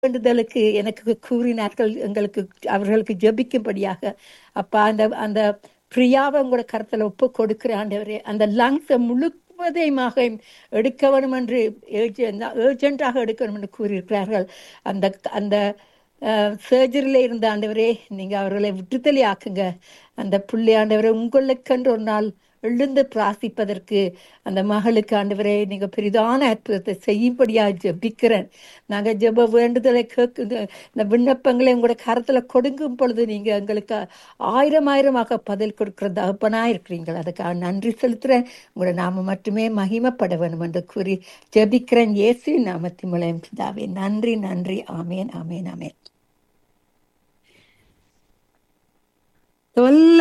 வேண்டுதலுக்கு எனக்கு கூறினார்கள் எங்களுக்கு அவர்களுக்கு ஜெபிக்கும்படியாக அப்பா அந்த அந்த பிரியாவை உங்களோட கருத்துல ஒப்பு கொடுக்கிற ஆண்டவரே அந்த லங்ஸை முழுவதையுமாக எடுக்க வேணும் என்று ஏர்ஜென்டாக எடுக்க வேணும் என்று கூறியிருக்கிறார்கள் அந்த அந்த சர்ஜரியில் இருந்த ஆண்டவரே நீங்க அவர்களை விட்டுத்தலி ஆக்குங்க அந்த புள்ளி ஆண்டவரை உங்களுக்கென்று ஒரு நாள் எழுந்து பிரார்த்திப்பதற்கு அந்த மகளுக்கு ஆண்டவரே நீங்க பெரிதான அற்புதத்தை செய்யும்படியா ஜெபிக்கிறேன் நாங்க ஜெப வேண்டுதலை கேட்கு இந்த விண்ணப்பங்களை உங்களோட கரத்துல கொடுக்கும் பொழுது நீங்க எங்களுக்கு ஆயிரம் ஆயிரமாக பதில் கொடுக்கிற தகப்பனா இருக்கிறீங்கள் அதுக்காக நன்றி செலுத்துறேன் உங்களோட நாம மட்டுமே மகிமைப்பட வேணும் என்று கூறி ஜெபிக்கிறேன் இயேசு நாமத்தி மூலம் பிதாவே நன்றி நன்றி ஆமேன் ஆமேன் ஆமேன் தொல்லை